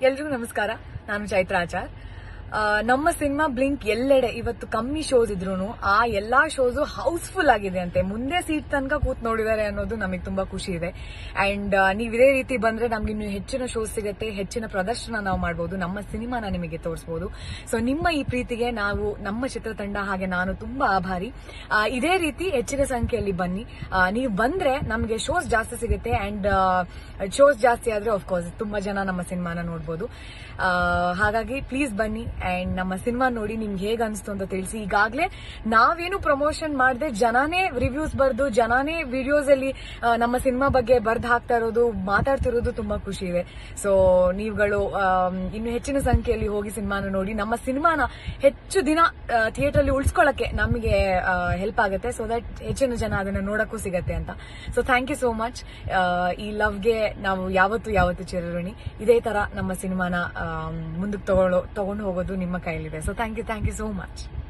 ಎಲ್ರಿಗೂ ನಮಸ್ಕಾರ ನಾನು ಚೈತ್ರ ಆಚಾರ್ ಆ, ನಮ್ಮ ಸಿನಿಮಾ ಬ್ಲಿಂಕ್ ಎಲ್ಲೆಡೆ ಇವತ್ತು ಕಮ್ಮಿ ಶೋಸ್ ಇದ್ರು ಆ ಎಲ್ಲಾ ಶೋಸು ಹೌಸ್ಫುಲ್ ಆಗಿದೆ ಅಂತೆ ಮುಂದೆ ಸೀಟ್ ತನಕ ಕೂತ್ ನೋಡಿದ್ದಾರೆ ಅನ್ನೋದು ನಮಗೆ ತುಂಬಾ ಖುಷಿ ಇದೆ ಅಂಡ್ ನೀವು ಇದೇ ರೀತಿ ಬಂದ್ರೆ ನಮ್ಗೆ ಇನ್ನು ಹೆಚ್ಚಿನ ಶೋಸ್ ಸಿಗುತ್ತೆ ಹೆಚ್ಚಿನ ಪ್ರದರ್ಶನ ನಾವು ಮಾಡಬಹುದು ನಮ್ಮ ಸಿನಿಮಾನ ನಿಮಗೆ ತೋರಿಸಬಹುದು ಸೊ ನಿಮ್ಮ ಈ ಪ್ರೀತಿಗೆ ನಾವು ನಮ್ಮ ಚಿತ್ರತಂಡ ಹಾಗೆ ನಾನು ತುಂಬಾ ಆಭಾರಿ ಆ, ಇದೇ ರೀತಿ ಹೆಚ್ಚಿನ ಸಂಖ್ಯೆಯಲ್ಲಿ ಬನ್ನಿ ಆ, ನೀವು ಬಂದ್ರೆ ನಮಗೆ ಶೋಸ್ ಜಾಸ್ತಿ ಸಿಗುತ್ತೆ ಅಂಡ್ ಶೋಸ್ ಜಾಸ್ತಿ ಆದ್ರೆ ಕೋರ್ಸ್ ತುಂಬಾ ಜನ ನಮ್ಮ ಸಿನಿಮಾನ ನೋಡ್ಬೋದು ಆ, ಹಾಗಾಗಿ ಪ್ಲೀಸ್ ಬನ್ನಿ ಅಂಡ್ ನಮ್ಮ ಸಿನಿಮಾ ನೋಡಿ ನಿಮ್ಗೆ ಹೇಗ್ ಅನ್ಸ್ತು ಅಂತ ತಿಳಿಸಿ ಈಗಾಗಲೇ ನಾವೇನು ಪ್ರಮೋಷನ್ ಮಾಡದೆ ಜನಾನೇ ರಿವ್ಯೂಸ್ ಬರ್ದು ಜನಾನೇ ವಿಡಿಯೋಸ್ ಅಲ್ಲಿ ಆ, ನಮ್ಮ ಸಿನಿಮಾ ಬಗ್ಗೆ ಬರ್ದ್ ಹಾಕ್ತಾ ಇರೋದು ಮಾತಾಡ್ತಿರೋದು ತುಂಬಾ ಖುಷಿ ಇದೆ ಸೊ ನೀವುಗಳು ಆಮ್, ಇನ್ನು ಹೆಚ್ಚಿನ ಸಂಖ್ಯೆಯಲ್ಲಿ ಹೋಗಿ ಸಿನಿಮಾನ ನೋಡಿ ನಮ್ಮ ಸಿನಿಮಾನ ಹೆಚ್ಚು ದಿನ ಥಿಯೇಟರ್ ಅಲ್ಲಿ ಉಳಿಸ್ಕೊಳ್ಳಕ್ಕೆ ನಮಗೆ ಹೆಲ್ಪ್ ಆಗುತ್ತೆ ಸೊ ದಟ್ ಹೆಚ್ಚಿನ ಜನ ಅದನ್ನ ನೋಡಕ್ಕೂ ಸಿಗತ್ತೆ ಅಂತ so thank you so much ಈ ಲವ್ಗೆ ನಾವು ಯಾವತ್ತು ಯಾವತ್ತು ಚಿರಋಣಿ ಇದೇ ತರ ನಮ್ಮ ಸಿನಿಮಾನ ಮುಂದಕ್ಕೆ ತಗೊಳ್ಳೋ ತಗೊಂಡು ಹೋಗೋದು ನಿಮ್ಮ ಕೈಲಿದೆ so thank you thank you so much